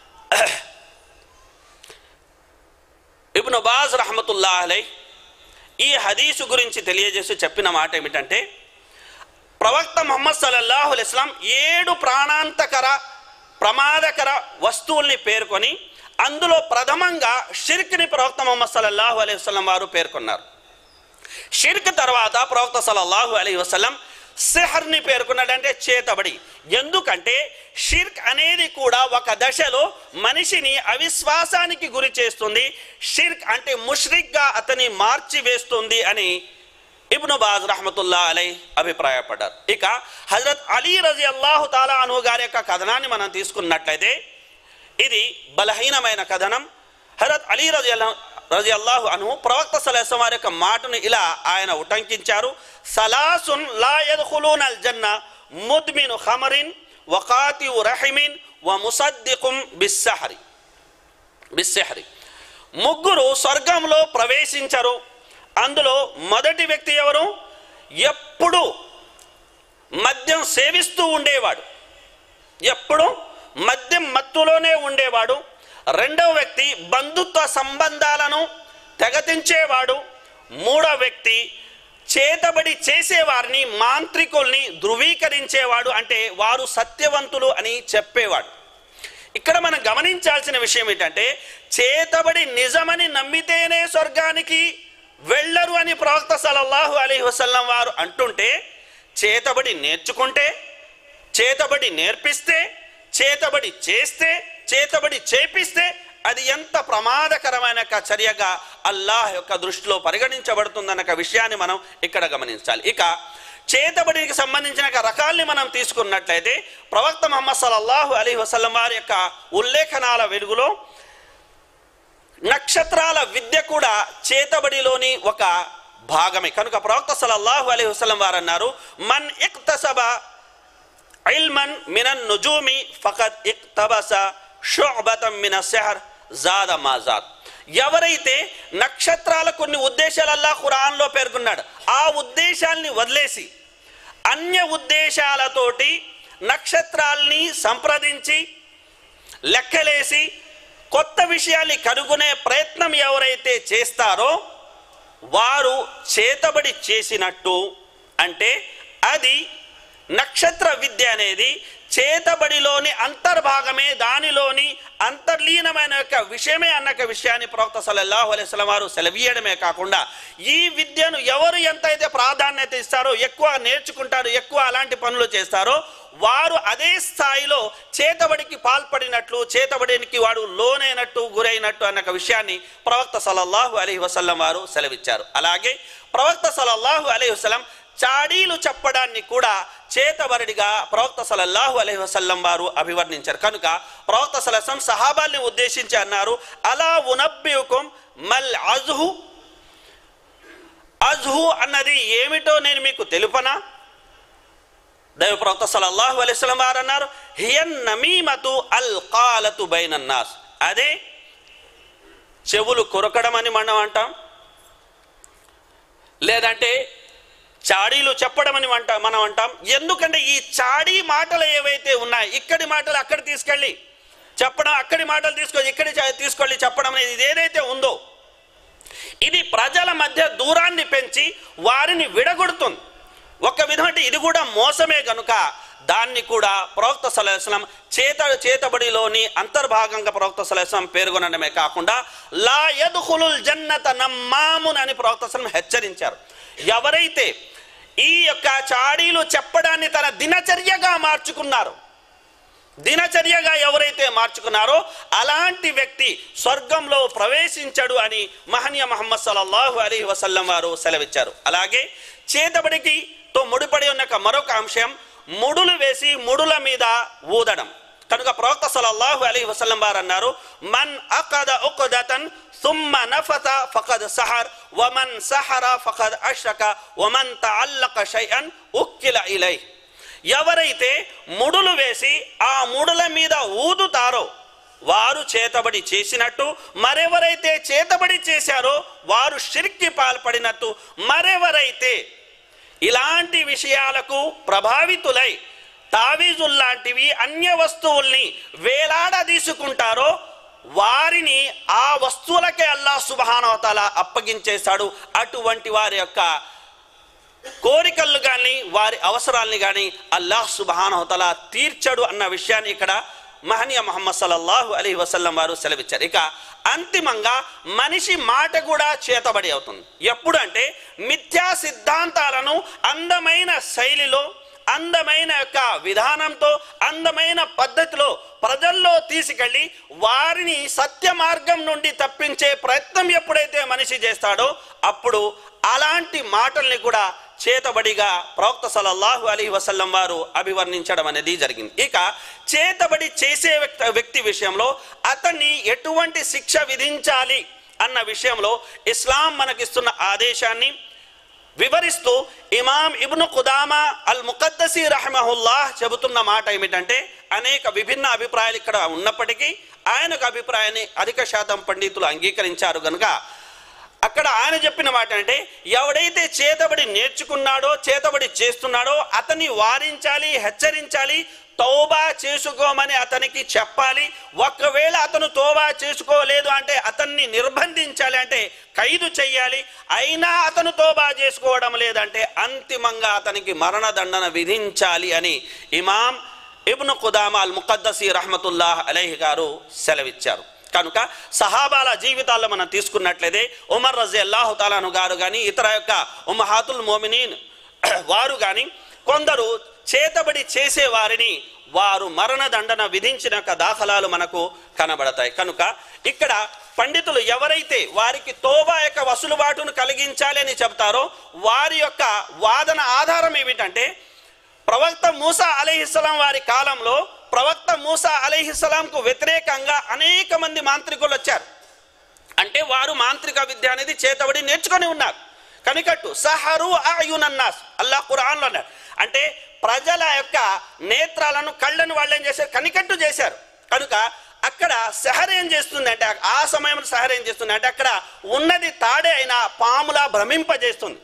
ఇబ్ను బాజ్ రహమతుల్లా అలై ఈ హదీసు గురించి తెలియజేసి చెప్పిన మాట ఏమిటంటే ప్రవక్త ముహమ్మద్ సల్లల్లాహు అలైహి వసల్లం ఏడు ప్రాణాంతకర ప్రమాదకర వస్తువుల్ని పేర్కొని అందులో ప్రథమంగా షిర్క్ని ప్రవక్త ముహమ్మద్ సల్లల్లాహు అలైహి వసల్లం వారు పేర్కొన్నారు షిర్క్ తర్వాత ప్రవక్త సల్లల్లాహు అలైహి వసల్లం సిహర్ని పేర్కొన్నాడంటే చేతబడి ఎందుకంటే షిర్క్ అనేది కూడా ఒక దశలో మనిషిని అవిశ్వాసానికి గురి చేస్తుంది షిర్క్ అంటే ముష్రిక్గా అతని మార్చి వేస్తుంది అని ఇబ్ను బాజ్ రహమతుల్లా అలై అభిప్రాయపడ్డారు ఇక హజరత్ అలీ రజి అల్లాహు తాలా అను గారి యొక్క కథనాన్ని మనం తీసుకున్నట్లయితే ఇది బలహీనమైన కథనం హజరత్ అలీ రజి అల్లా రజి అల్లాహు అను ప్రవక్త సలహం వారి యొక్క మాటను ఇలా ఆయన ఉటంకించారు సలాసున్ లా యద్ఖులూన అల్ జన్న ముద్మిను ఖమరిన్ వకాతి రహిమిన్ వ ముసద్దికుం బిస్సహరి బిస్సెహరి ముగ్గురు స్వర్గంలో ప్రవేశించరు అందులో మొదటి వ్యక్తి ఎవరు ఎప్పుడు మద్యం సేవిస్తూ ఉండేవాడు ఎప్పుడు మద్యం మత్తులోనే ఉండేవాడు రెండవ వ్యక్తి బంధుత్వ సంబంధాలను తెగతించేవాడు మూడవ వ్యక్తి చేతబడి చేసేవారిని మాంత్రికుల్ని ధృవీకరించేవాడు అంటే వారు సత్యవంతులు అని చెప్పేవాడు ఇక్కడ మనం గమనించాల్సిన విషయం ఏంటంటే చేతబడి నిజమని నమ్మితేనే స్వర్గానికి వెళ్ళరు అని ప్రవక్త సల్లల్లాహు అలైహి వసల్లం వారు అంటుంటే చేతబడి నేర్చుకుంటే చేతబడి నేర్పిస్తే చేతబడి చేస్తే చేతబడి చేపిస్తే అది ఎంత ప్రమాదకరమైన ఒక చర్యగా అల్లాహ్ యొక్క దృష్టిలో పరిగణించబడుతుందన్న ఒక విషయాన్ని మనం ఇక్కడ గమనించాలి ఇక చేతబడికి సంబంధించిన ఒక రకాల్ని మనం తీసుకున్నట్లయితే ప్రవక్త ముహమ్మద్ సల్లల్లాహు అలీ వసల్లం వారి యొక్క ఉల్లేఖనాల వెలుగులో నక్షత్రాల విద్య కూడా చేతబడిలోని ఒక భాగమే కనుక ప్రవక్త సల్లల్లాహు అలీ వసల్లం వారు అన్నారు మన్ ఇక్తసబ ఇల్మన్ మినన్ నుజూమి ఫకత్ ఇక్తబస షుబతం మిన సెహర్ జాద మాజాద్ ఎవరైతే నక్షత్రాల కొన్ని ఉద్దేశాలు అల్లా ఖురాన్లో పేర్కొన్నాడు ఆ ఉద్దేశాల్ని వదిలేసి అన్య ఉద్దేశాలతోటి నక్షత్రాల్ని సంప్రదించి లెక్కలేసి కొత్త విషయాల్ని కనుగొనే ప్రయత్నం ఎవరైతే చేస్తారో వారు చేతబడి చేసినట్టు అంటే అది నక్షత్ర విద్య అనేది చేతబడిలోని అంతర్భాగమే దానిలోని అంతర్లీనమైన యొక్క విషయమే అన్న యొక్క విషయాన్ని ప్రవక్త సల్లల్లాహు అలైహి వసల్లం వారు సెలవీయడమే కాకుండా ఈ విద్యను ఎవరు ఎంతైతే ప్రాధాన్యత ఇస్తారో ఎక్కువ నేర్చుకుంటారో ఎక్కువ అలాంటి పనులు చేస్తారో వారు అదే స్థాయిలో చేతబడికి పాల్పడినట్లు చేతబడికి వాడు లోనైనట్టు గురైనట్టు అన్న ఒక విషయాన్ని ప్రవక్త సల్లల్లాహు అలైహి వసల్లం వారు సెలవిచ్చారు అలాగే ప్రవక్త సల్లల్లాహు అలైహి వసల్లం చాడీలు చెప్పడాన్ని కూడా చేతబడిగా ప్రవక్త సలల్లాహు అలైహి వసల్లం వారు అభివర్ణించారు కనుక ప్రవక్త సలసం సహాబాల్ని ఉద్దేశించి అన్నారు అలా ఉనబ్బియుకుం మల్ అజ్హు అజ్హు అన్నది ఏమిటో నేను మీకు తెలుపనా దైవ ప్రవక్త సలల్లాహు అలైహి వసల్లం వారు అన్నారు హియన్ నమీమతు అల్ కాలతు బైనన్నాస్ అదే చెవులు కొరకడం అని మనం అంటాం లేదంటే చాడీలు చెప్పడమని అంట మనం అంటాం ఎందుకంటే ఈ చాడీ మాటలు ఏవైతే ఉన్నాయి ఇక్కడి మాటలు అక్కడ తీసుకెళ్ళి చెప్పడం అక్కడి మాటలు తీసుకొని ఇక్కడి చ- తీసుకెళ్ళి చెప్పడం అనేది ఇది ఏదైతే ఉందో ఇది ప్రజల మధ్య దూరాన్ని పెంచి వారిని విడగొడుతుంది ఒక విధంగా ఇది కూడా మోసమే కనుక దాన్ని కూడా ప్రవక్త సలహస్లం చేత చేతబడిలోని అంతర్భాగంగా ప్రవక్త సలహస్లం పేర్కొనడమే కాకుండా లా యదుఖులుల్ జన్నత నమ్మామున్ అని ప్రవక్త సలం హెచ్చరించారు ఎవరైతే ఈ యొక్క యొక్క చాడీలు చెప్పడాన్ని తన దినచర్యగా మార్చుకున్నారు దినచర్యగా ఎవరైతే మార్చుకున్నారో అలాంటి వ్యక్తి స్వర్గంలో ప్రవేశించడు అని మహనీయ మహమ్మద్ సల్లల్లాహు అలీ వసల్లం వారు సెలవిచ్చారు అలాగే చేతబడికి తో ముడిపడి ఉన్న ఒక మరొక అంశం ముడులు వేసి ముడుల మీద ఊదడం కనుక ప్రవక్త సల్లల్లాహు అలీ వసల్లం వారు అన్నారు మన్ అకద ఉకదతన్ ثم نفث فقد سحر ومن سحر فقد أشرك ومن تعلق شيئا أكل إليه ఎవరైతే ముడులు వేసి ఆ ముడుల మీద ఊదుతారో వారు చేతబడి చేసినట్టు మరెవరైతే చేతబడి చేశారో వారు షిర్కి పాల్పడినట్టు మరెవరైతే ఇలాంటి విషయాలకు ప్రభావితులై తావీజుల్లాంటివి అన్య వస్తువుల్ని వేలాడదీసుకుంటారో వారిని ఆ వస్తువులకే అల్లా సుబహానవతాల అప్పగించేశాడు అటువంటి వారి యొక్క కోరికలు కానీ వారి అవసరాల్ని కానీ అల్లాహ్ సుబహానహతల తీర్చడు అన్న విషయాన్ని ఇక్కడ మహనీయ మహమ్మద్ సల్లల్లాహు అలీ వసల్లం వారు సెలవిచ్చారు ఇక అంతిమంగా మనిషి మాట కూడా చేతబడి అవుతుంది ఎప్పుడు అంటే మిథ్యా సిద్ధాంతాలను అందమైన శైలిలో అందమైన యొక్క విధానంతో అందమైన పద్ధతిలో ప్రజల్లో తీసుకెళ్ళి వారిని సత్య మార్గం నుండి తప్పించే ప్రయత్నం ఎప్పుడైతే మనిషి చేస్తాడో అప్పుడు అలాంటి మాటల్ని కూడా చేతబడిగా ప్రవక్త సల్లల్లాహు అలీ వసల్లం వారు అభివర్ణించడం అనేది జరిగింది ఇక చేతబడి చేసే వ్యక్తి వ్యక్తి విషయంలో అతన్ని ఎటువంటి శిక్ష విధించాలి అన్న విషయంలో ఇస్లాం మనకిస్తున్న ఆదేశాన్ని వివరిస్తూ ఇమాం ఇబ్ను కుదామా అల్ ముకద్దసి రహమహుల్లాహ్ చెబుతున్న మాట ఏమిటంటే అనేక విభిన్న అభిప్రాయాలు ఇక్కడ ఉన్నప్పటికీ ఆయనకు అభిప్రాయాన్ని అధిక శాతం పండితులు అంగీకరించారు కనుక అక్కడ ఆయన చెప్పిన మాట అంటే ఎవడైతే చేతబడి నేర్చుకున్నాడో చేతబడి చేస్తున్నాడో అతన్ని వారించాలి హెచ్చరించాలి తౌబా చేసుకోమని అతనికి చెప్పాలి ఒకవేళ అతను తోబా చేసుకోలేదు అంటే అతన్ని నిర్బంధించాలి అంటే ఖైదు చెయ్యాలి అయినా అతను తోబా చేసుకోవడం లేదంటే అంతిమంగా అతనికి మరణదండన విధించాలి అని ఇమాం ఇబ్ను కుదామా అల్ ముకద్దసి రహమతుల్లాహ్ అలైహి గారు సెలవిచ్చారు కనుక సహాబాల జీవితాల్లో మనం తీసుకున్నట్లయితే ఉమర్ రజీ అల్లాహు తాలాను గారు కానీ ఇతర యొక్క ఉమహాతుల్ మోమినీన్ వారు కానీ కొందరు చేతబడి చేసే వారిని వారు మరణదండన విధించిన యొక్క దాఖలాలు మనకు కనబడతాయి కనుక ఇక్కడ పండితులు ఎవరైతే వారికి తోబా యొక్క వసులుబాటును కలిగించాలి అని చెప్తారో వారి యొక్క వాదన ఆధారం ఏమిటంటే ప్రవక్త మూసా అలీహిస్సలాం వారి కాలంలో ప్రవక్త మూసా అలీహిస్సలాంకు వ్యతిరేకంగా అనేక మంది మాంత్రికులు వచ్చారు అంటే వారు మాంత్రిక విద్య అనేది చేతబడి నేర్చుకొని ఉన్నారు కనికట్టు సహరు ఆయునన్నాస్ అల్లా ఖురాన్లో అన్నారు అంటే ప్రజల యొక్క నేత్రాలను కళ్ళను వాళ్ళు ఏం చేశారు కనికట్టు చేశారు కనుక అక్కడ సహర్ ఏం చేస్తుంది అంటే ఆ సమయంలో సహర్ ఏం చేస్తుంది అంటే అక్కడ ఉన్నది తాడే అయినా పాములా భ్రమింపజేస్తుంది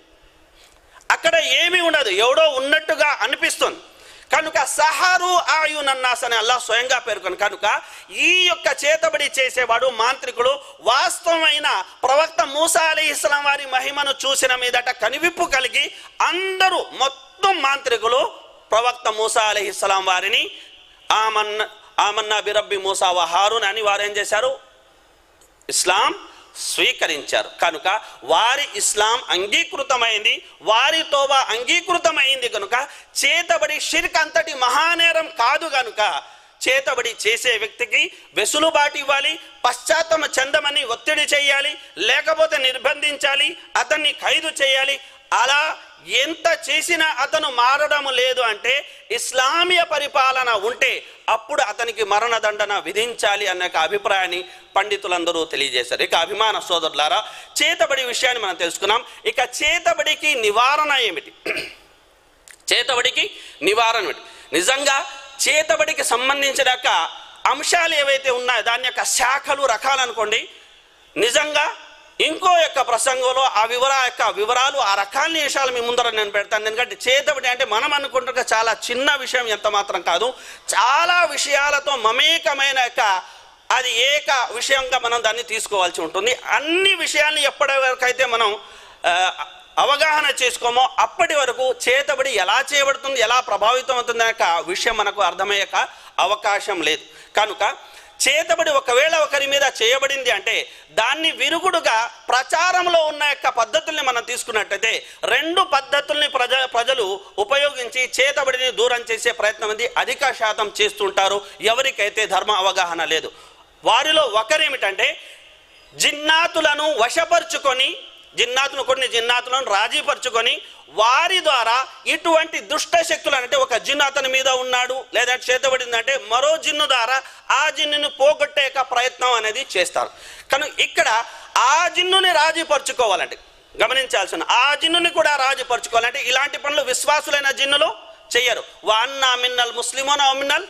అక్కడ ఏమీ ఉండదు ఎవడో ఉన్నట్టుగా అనిపిస్తుంది కనుక సహరు ఆయునన్నాస్ అని అల్లా స్వయంగా పేర్కొని కనుక ఈ యొక్క చేతబడి చేసేవాడు మాంత్రికుడు వాస్తవమైన ప్రవక్త మూసా అలీ ఇస్లాం వారి మహిమను చూసిన మీదట కనివిప్పు కలిగి అందరూ మొత్తం మాంత్రికులు ప్రవక్త మూసా అలీ ఇస్లాం వారిని ఆమన్న ఆమన్నా బిరబ్బి మూసా వ హారూన్ అని వారు ఏం చేశారు ఇస్లాం స్వీకరించారు కనుక వారి ఇస్లాం అంగీకృతమైంది వారి తోబా అంగీకృతమైంది కనుక చేతబడి షిర్క్ అంతటి మహానేరం కాదు కనుక చేతబడి చేసే వ్యక్తికి వెసులుబాటు ఇవ్వాలి పశ్చాత్తమ చెందమని ఒత్తిడి చేయాలి లేకపోతే నిర్బంధించాలి అతన్ని ఖైదు చేయాలి అలా ఎంత చేసినా అతను మారడం లేదు అంటే ఇస్లామీయ పరిపాలన ఉంటే అప్పుడు అతనికి మరణదండన విధించాలి అన్న ఒక అభిప్రాయాన్ని పండితులందరూ తెలియజేశారు ఇక అభిమాన సోదరులారా చేతబడి విషయాన్ని మనం తెలుసుకున్నాం ఇక చేతబడికి నివారణ ఏమిటి చేతబడికి నివారణ ఏమిటి నిజంగా చేతబడికి సంబంధించిన యొక్క అంశాలు ఏవైతే ఉన్నాయో దాని యొక్క శాఖలు రకాలు అనుకోండి నిజంగా ఇంకో యొక్క ప్రసంగంలో ఆ వివరా యొక్క వివరాలు ఆ రకాల విషయాలు మీ ముందర నేను పెడతాను ఎందుకంటే చేతబడి అంటే మనం అనుకుంటున్న చాలా చిన్న విషయం ఎంత మాత్రం కాదు చాలా విషయాలతో మమేకమైన యొక్క అది ఏక విషయంగా మనం దాన్ని తీసుకోవాల్సి ఉంటుంది అన్ని విషయాల్ని ఎప్పటి వరకు అయితే మనం ఆ, అవగాహన చేసుకోమో అప్పటి వరకు చేతబడి ఎలా చేయబడుతుంది ఎలా ప్రభావితం అవుతుంది యొక్క విషయం మనకు అర్థమయ్యక అవకాశం లేదు కనుక చేతబడి ఒకవేళ ఒకరి మీద చేయబడింది అంటే దాన్ని విరుగుడుగా ప్రచారంలో ఉన్న యొక్క పద్ధతుల్ని మనం తీసుకున్నట్టయితే రెండు పద్ధతుల్ని ప్రజ ప్రజలు ఉపయోగించి చేతబడిని దూరం చేసే ప్రయత్నం అనేది అధిక శాతం చేస్తుంటారు ఎవరికైతే ధర్మ అవగాహన లేదు వారిలో ఒకరేమిటంటే జిన్నాతులను వశపరుచుకొని జిన్నాతులు కొన్ని జిన్నాతులను రాజీపరుచుకొని వారి ద్వారా ఇటువంటి దుష్ట శక్తులు అంటే ఒక జిన్ను అతని మీద ఉన్నాడు లేదా చేతబడిందంటే మరో జిన్ను ద్వారా ఆ జిన్నును పోగొట్టే యొక్క ప్రయత్నం అనేది చేస్తారు కానీ ఇక్కడ ఆ జిన్నుని రాజీపరుచుకోవాలంటే గమనించాల్సిన ఆ జిన్నుని కూడా రాజీపరుచుకోవాలంటే ఇలాంటి పనులు విశ్వాసులైన జిన్నులు చెయ్యరు వాన్నా మిన్నల్ ముస్లిమోనా మిన్నల్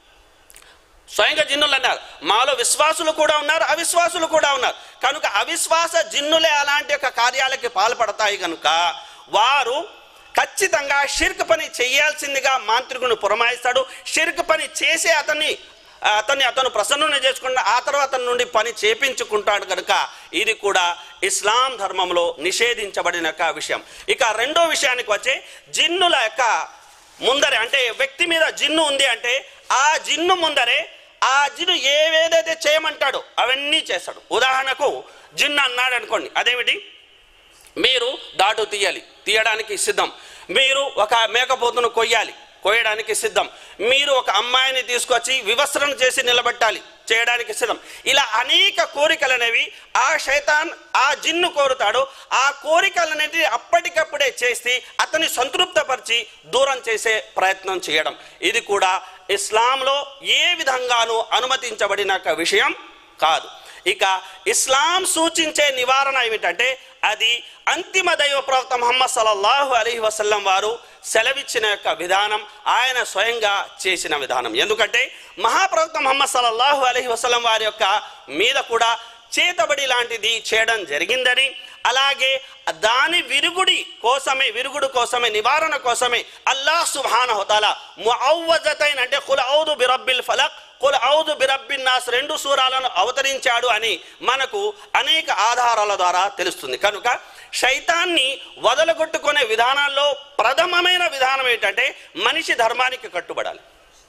స్వయంగా జిన్నులు అన్నారు మాలో విశ్వాసులు కూడా ఉన్నారు అవిశ్వాసులు కూడా ఉన్నారు కనుక అవిశ్వాస జిన్నులే అలాంటి యొక్క కార్యాలకి పాల్పడతాయి కనుక వారు ఖచ్చితంగా షిర్క్ పని చేయాల్సిందిగా మాంత్రికుని పురమాయిస్తాడు షిర్క్ పని చేసే అతన్ని అతన్ని అతను ప్రసన్నం చేసుకుంటా ఆ తర్వాత అతని నుండి పని చేపించుకుంటాడు కనుక ఇది కూడా ఇస్లాం ధర్మంలో నిషేధించబడిన యొక్క విషయం ఇక రెండో విషయానికి వచ్చే జిన్నుల యొక్క ముందరే అంటే వ్యక్తి మీద జిన్ను ఉంది అంటే ఆ జిన్ను ముందరే ఆ జిన్ను ఏవేదైతే చేయమంటాడో అవన్నీ చేస్తాడు ఉదాహరణకు జిన్ను అన్నాడు అనుకోండి అదేమిటి మీరు దాటు తీయాలి తీయడానికి సిద్ధం మీరు ఒక మేకపోతును కొయ్యాలి కోయడానికి సిద్ధం మీరు ఒక అమ్మాయిని తీసుకొచ్చి వివస్త్రం చేసి నిలబెట్టాలి చేయడానికి సిద్ధం ఇలా అనేక కోరికలు అనేవి ఆ శైతాన్ ఆ జిన్ను కోరుతాడు ఆ కోరికలనేవి అప్పటికప్పుడే చేసి అతన్ని సంతృప్తపరిచి దూరం చేసే ప్రయత్నం చేయడం ఇది కూడా ఇస్లాంలో ఏ విధంగానూ అనుమతించబడిన ఒక విషయం కాదు ఇక ఇస్లాం సూచించే నివారణ ఏమిటంటే అది అంతిమ దైవ ప్రవక్త ముహమ్మద్ సల్లల్లాహు అలైహి వసల్లం వారు సెలవిచ్చిన యొక్క విధానం ఆయన స్వయంగా చేసిన విధానం ఎందుకంటే మహాప్రవక్త ముహమ్మద్ సల్లల్లాహు అలైహి వసల్లం వారి యొక్క మీద కూడా చేతబడి లాంటిది చేయడం జరిగిందని అలాగే దాని విరుగుడి కోసమే విరుగుడు కోసమే నివారణ కోసమే అల్లాహ్ సుబ్హాన హుతాల ముఅవ్వజతైన్ అంటే కుల్ ఔదు బిరబ్బిల్ ఫలక్ కుల్ ఔదు బిరబ్బిన్ నాస్ రెండు సూరాలను అవతరించాడు అని మనకు అనేక ఆధారాల ద్వారా తెలుస్తుంది కనుక శైతాన్ని వదలగొట్టుకునే విధానాల్లో ప్రథమమైన విధానం ఏంటంటే మనిషి ధర్మానికి కట్టుబడాలి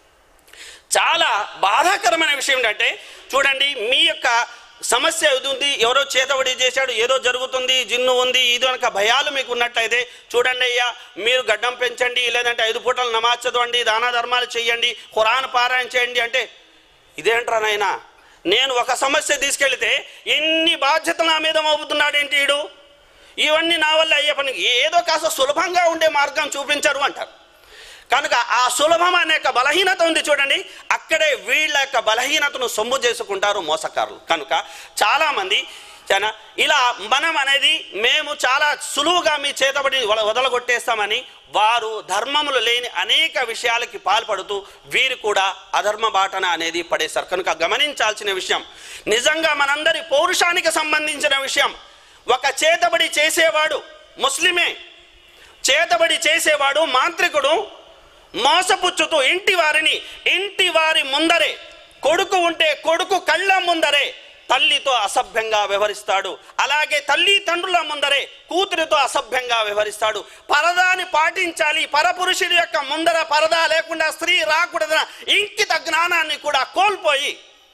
చాలా బాధాకరమైన విషయం ఏంటంటే చూడండి మీ యొక్క సమస్య ఇది ఉంది ఎవరో చేతబడి చేశాడు ఏదో జరుగుతుంది జిన్ను ఉంది ఇది కనుక భయాలు మీకు ఉన్నట్లయితే చూడండి అయ్యా మీరు గడ్డం పెంచండి లేదంటే ఐదు పూటలు నమాజ్ చదవండి దాన ధర్మాలు చేయండి ఖురాన్ పారాయణ చేయండి అంటే ఇదేంట్రా నాయనా నేను ఒక సమస్య తీసుకెళ్తే ఎన్ని బాధ్యతలు నా మీద మోపుతున్నాడేంటి వీడు ఇవన్నీ నా వల్ల అయ్యే పని ఏదో కాస్త సులభంగా ఉండే మార్గం చూపించరు అంటారు కనుక ఆ సులభం అనే యొక్క బలహీనత ఉంది చూడండి అక్కడే వీళ్ళ యొక్క బలహీనతను సొమ్ము చేసుకుంటారు మోసకారులు కనుక చాలామంది చాలా ఇలా మనం అనేది మేము చాలా సులువుగా మీ చేతబడి వల- వదలగొట్టేస్తామని వారు ధర్మములు లేని అనేక విషయాలకి పాల్పడుతూ వీరు కూడా అధర్మ బాటన అనేది పడేశారు కనుక గమనించాల్సిన విషయం నిజంగా మనందరి పౌరుషానికి సంబంధించిన విషయం ఒక చేతబడి చేసేవాడు ముస్లిమే చేతబడి చేసేవాడు మాంత్రికుడు మోసపుచ్చుతూ ఇంటి వారిని ఇంటి వారి ముందరే కొడుకు ఉంటే కొడుకు కళ్ళ ముందరే తల్లితో అసభ్యంగా వ్యవహరిస్తాడు అలాగే తల్లి తండ్రుల ముందరే కూతురితో అసభ్యంగా వ్యవహరిస్తాడు పరదాని పాటించాలి పరపురుషుడి యొక్క ముందర పరదా లేకుండా స్త్రీ రాకూడదన్న ఇంకిత జ్ఞానాన్ని కూడా కోల్పోయి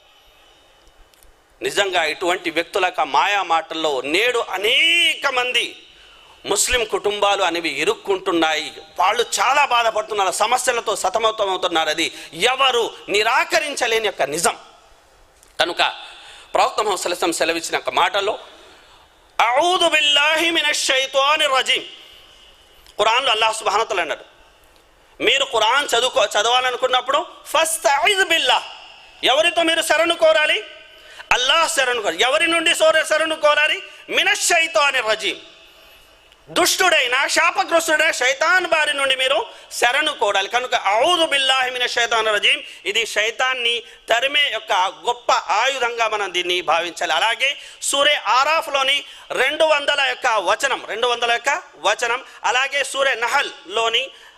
నిజంగా ఇటువంటి వ్యక్తుల యొక్క మాయా మాటల్లో నేడు అనేక మంది ముస్లిం కుటుంబాలు అనేవి ఇరుక్కుంటున్నాయి వాళ్ళు చాలా బాధపడుతున్నారు సమస్యలతో సతమతమవుతున్నారు అది ఎవరు నిరాకరించలేని యొక్క నిజం కనుక ప్రవక్త ముహమ్మద్ సెలవిచ్చిన ఒక మాటలో ఔదు బిల్లాహి మినష్ షైతాని రజీం ఖురాన్లో అల్లాహ్ సుబ్హానతల అన్నాడు మీరు ఖురాన్ చదువుకో చదవాలనుకున్నప్పుడు ఫస్ట్ ఐజ్ బిల్లా ఎవరితో మీరు శరణు కోరాలి అల్లాహ్ శరణు కోరాలి ఎవరి నుండి సోర శరణు కోరాలి మినషైతో అని రజీం దుష్టుడైన శాపగ్రస్తుడైన శైతాన్ బారి నుండి మీరు శరణు కోడాలి కనుక ఔదు బిల్లాహి మిన శైతాన్ రజీం ఇది శైతాన్ని తరిమే యొక్క గొప్ప ఆయుధంగా మనం దీన్ని భావించాలి అలాగే సూర్య ఆరాఫ్లోని రెండు వందల యొక్క వచనం రెండు వందల యొక్క వచనం అలాగే సూర్య నహల్లోని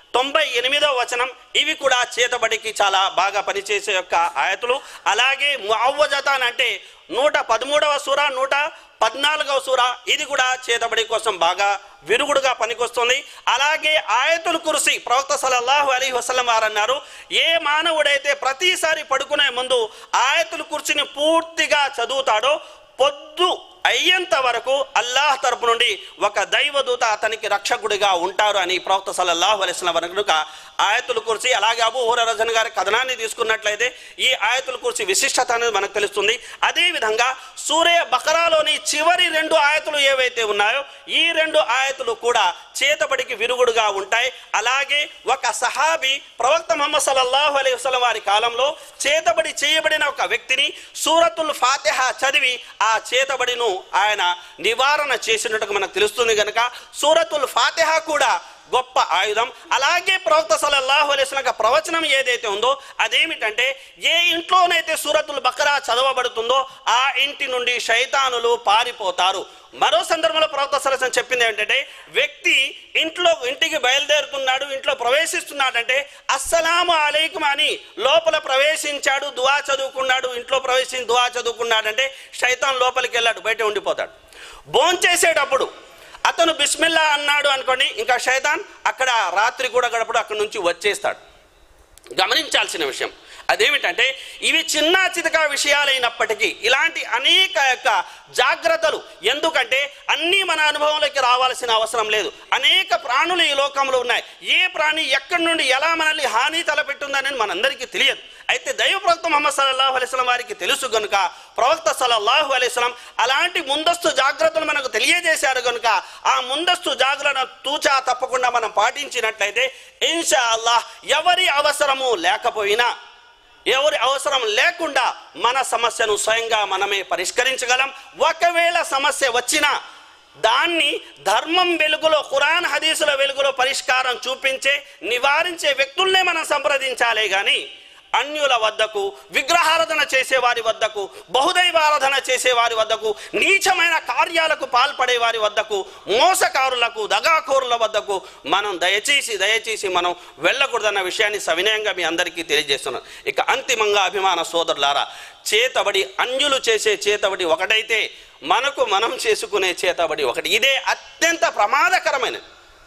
తొంభై ఎనిమిదవ వచనం ఇవి కూడా చేతబడికి చాలా బాగా పనిచేసే యొక్క ఆయతులు అలాగే ముఅవ్వజతాన్ అంటే నూట పదమూడవ సూర నూట పద్నాలుగవ సూర ఇది కూడా చేతబడి కోసం బాగా విరుగుడుగా పనికొస్తుంది అలాగే ఆయతులు కురిసి ప్రవక్త సల్లల్లాహు అలీ వసల్లం వారు అన్నారు ఏ మానవుడైతే ప్రతిసారి పడుకునే ముందు ఆయతులు కుర్చీని పూర్తిగా చదువుతాడో పొద్దు అయ్యేంత వరకు అల్లాహ్ తరపు నుండి ఒక దైవదూత అతనికి రక్షకుడిగా ఉంటారు అని ప్రవక్త సల్లల్లాహు అలైస్లం కనుక ఆయతులు కుర్చి అలాగే అబూ హురజన్ గారి కథనాన్ని తీసుకున్నట్లయితే ఈ ఆయతుల కుర్చి విశిష్టత అనేది మనకు తెలుస్తుంది అదేవిధంగా సూర్య బకరాలోని చివరి రెండు ఆయతులు ఏవైతే ఉన్నాయో ఈ రెండు ఆయతులు కూడా చేతబడికి విరుగుడుగా ఉంటాయి అలాగే ఒక సహాబీ ప్రవక్త ముహమ్మద్ సల్లల్లాహు అలైహి వసల్లం వారి కాలంలో చేతబడి చేయబడిన ఒక వ్యక్తిని సూరతుల్ ఫాతిహ చదివి ఆ చేతబడిను ఆయన నివారణ చేసినట్టుగా మనకు తెలుస్తుంది కనుక సూరతుల్ ఫాతిహ కూడా గొప్ప ఆయుధం అలాగే ప్రవక్త సల్లల్లాహు అలైహి వసల్లం యొక్క ప్రవచనం ఏదైతే ఉందో అదేమిటంటే ఏ ఇంట్లోనైతే సూరతుల్ బకరా చదవబడుతుందో ఆ ఇంటి నుండి శైతానులు పారిపోతారు మరో సందర్భంలో ప్రవక్త సరసం చెప్పింది ఏంటంటే వ్యక్తి ఇంట్లో ఇంటికి బయలుదేరుతున్నాడు ఇంట్లో ప్రవేశిస్తున్నాడంటే అస్సలాము అలైకుం అని లోపల ప్రవేశించాడు దువా చదువుకున్నాడు ఇంట్లో ప్రవేశించి దువా చదువుకున్నాడంటే శైతాన్ లోపలికి వెళ్ళాడు బయట ఉండిపోతాడు భోంచేసేటప్పుడు అతను బిస్మిల్లా అన్నాడు అనుకోండి ఇంకా శైతాన్ అక్కడ రాత్రి కూడా గడపడు అక్కడి నుంచి వచ్చేస్తాడు గమనించాల్సిన విషయం అదేమిటంటే ఇవి చిన్న చితక విషయాలైనప్పటికీ ఇలాంటి అనేక యొక్క జాగ్రత్తలు ఎందుకంటే అన్నీ మన అనుభవంలోకి రావాల్సిన అవసరం లేదు అనేక ప్రాణులు ఈ లోకంలో ఉన్నాయి ఏ ప్రాణి ఎక్కడి నుండి ఎలా మనల్ని హాని తలపెట్టుందనేది మనందరికీ తెలియదు అయితే దైవ ప్రవక్త ముహమ్మద్ సల్లల్లాహు అలైస్లం వారికి తెలుసు కనుక ప్రవక్త సల్లల్లాహు అలైస్లం అలాంటి ముందస్తు జాగ్రత్తలు మనకు తెలియజేశారు కనుక ఆ ముందస్తు జాగ్రత్తను తూచా తప్పకుండా మనం పాటించినట్లయితే ఇన్షా అల్లాహ్ ఎవరి అవసరము లేకపోయినా ఎవరి అవసరం లేకుండా మన సమస్యను స్వయంగా మనమే పరిష్కరించగలం ఒకవేళ సమస్య వచ్చినా దాన్ని ధర్మం వెలుగులో ఖురాన్ హదీసుల వెలుగులో పరిష్కారం చూపించే నివారించే వ్యక్తుల్నే మనం సంప్రదించాలే కానీ అన్యుల వద్దకు విగ్రహారాధన చేసే వారి వద్దకు బహుదైవారాధన చేసే వారి వద్దకు నీచమైన కార్యాలకు పాల్పడే వారి వద్దకు మోసకారులకు దగాకోరుల వద్దకు మనం దయచేసి దయచేసి మనం వెళ్ళకూడదన్న విషయాన్ని సవినయంగా మీ అందరికీ తెలియజేస్తున్నాను ఇక అంతిమంగా అభిమాన సోదరులారా చేతబడి అన్యులు చేసే చేతబడి ఒకటైతే మనకు మనం చేసుకునే చేతబడి ఒకటి ఇదే అత్యంత ప్రమాదకరమైనది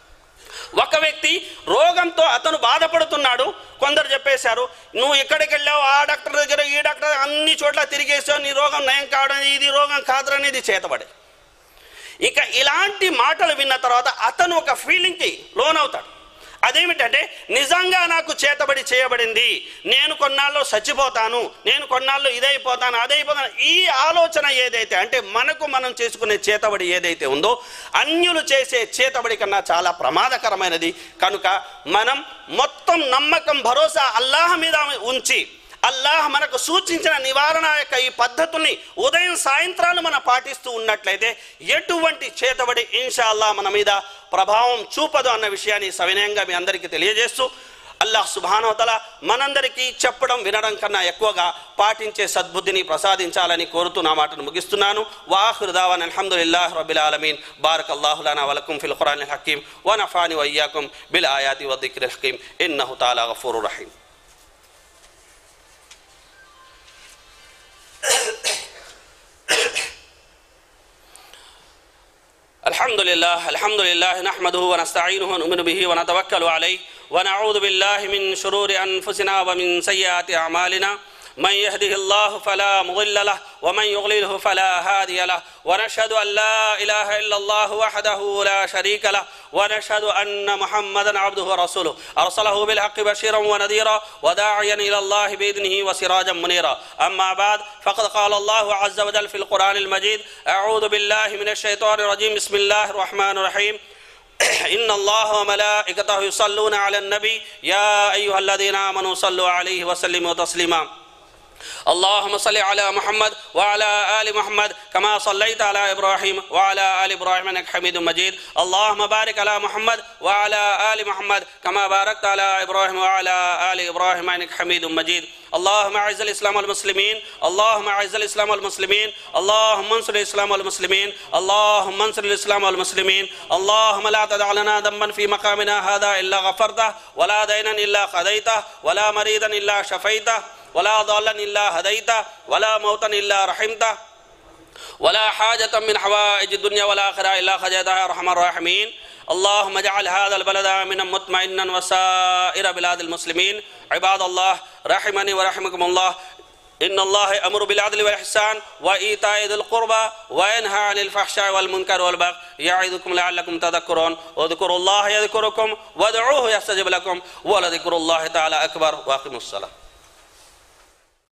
ఒక వ్యక్తి రోగంతో అతను బాధపడుతున్నాడు కొందరు చెప్పేశారు నువ్వు ఎక్కడికి వెళ్ళావు ఆ డాక్టర్ దగ్గర ఈ డాక్టర్ అన్ని చోట్ల తిరిగేసావు నీ రోగం నయం కావడం ఇది రోగం కాదురనేది చేతబడి ఇక ఇలాంటి మాటలు విన్న తర్వాత అతను ఒక ఫీలింగ్కి లోనవుతాడు అదేమిటంటే నిజంగా నాకు చేతబడి చేయబడింది నేను కొన్నాళ్ళు చచ్చిపోతాను నేను కొన్నాళ్ళు ఇదైపోతాను అదైపోతాను ఈ ఆలోచన ఏదైతే అంటే మనకు మనం చేసుకునే చేతబడి ఏదైతే ఉందో అన్యులు చేసే చేతబడి కన్నా చాలా ప్రమాదకరమైనది కనుక మనం మొత్తం నమ్మకం భరోసా అల్లాహ్ మీద ఉంచి అల్లాహ్ మనకు సూచించిన నివారణ యొక్క ఈ పద్ధతుల్ని ఉదయం సాయంత్రాలు మనం పాటిస్తూ ఉన్నట్లయితే ఎటువంటి చేతబడి ఇన్షా అల్లాహ్ మన మీద ప్రభావం చూపదు అన్న విషయాన్ని సవినయంగా మీ అందరికీ తెలియజేస్తూ అల్లాహ్ సుభానవతల మనందరికీ చెప్పడం వినడం కన్నా ఎక్కువగా పాటించే సద్బుద్ధిని ప్రసాదించాలని కోరుతూ నా మాటను ముగిస్తున్నాను వాహృదావన్ అల్హమ్దుల్లాహ్ రబిల్ ఆలమీన్ బారక్ అల్లాహులనా వలకుం ఫిల్ ఖురాన్ హకీం వనఫాని వయ్యాకుం బిల్ ఆయాతి వద్దిక్ర హకీం ఇన్నహు తాలా గఫూరు రహీం الحمد لله الحمد لله نحمده ونستعينه ونؤمن به ونتوكل عليه ونعوذ بالله من شرور أنفسنا ومن سيئات أعمالنا من يهده الله فلا مضل له ومن يضلله فلا هادي له ونشهد أن لا إله إلا الله وحده لا شريك له ونشهد أن محمدا عبده ورسوله أرسله بالحق بشيرا ونذيرا وداعيا إلى الله بإذنه وسراجا منيرا أما بعد فقد قال الله عز وجل في القرآن المجيد أعوذ بالله من الشيطان الرجيم بسم الله الرحمن الرحيم إن الله وملائكته يصلون على النبي يا أيها الذين آمنوا صلوا عليه وسلموا تسليما اللهم صل على محمد وعلى آل محمد كما صليت على إبراهيم وعلى آل إبراهيم إنك حميد مجيد اللهم بارك على محمد وعلى آل محمد كما باركت على إبراهيم وعلى آل إبراهيم إنك حميد مجيد اللهم اعز الاسلام والمسلمين اللهم اعز الاسلام والمسلمين اللهم انصر الاسلام والمسلمين اللهم انصر الاسلام والمسلمين اللهم لا تدع لنا ذنبا في مقامنا هذا الا غفرته ولا دينا الا قضيته ولا مريضا الا شفيته ولا ضالا الا هديته ولا موتا الا رحمته ولا حاجة من حوائج الدنيا والآخرة إلا خجيتها يا أرحم الراحمين اللهم اجعل هذا البلد آمنا مطمئنا وسائر بلاد المسلمين عباد الله رحمني ورحمكم الله إن الله أمر بالعدل والإحسان وإيتاء ذي القربى وينهى عن الفحشاء والمنكر والبغي يعظكم لعلكم تذكرون واذكروا الله يذكركم وادعوه يستجب لكم ولذكر الله تعالى أكبر وأقيموا الصلاة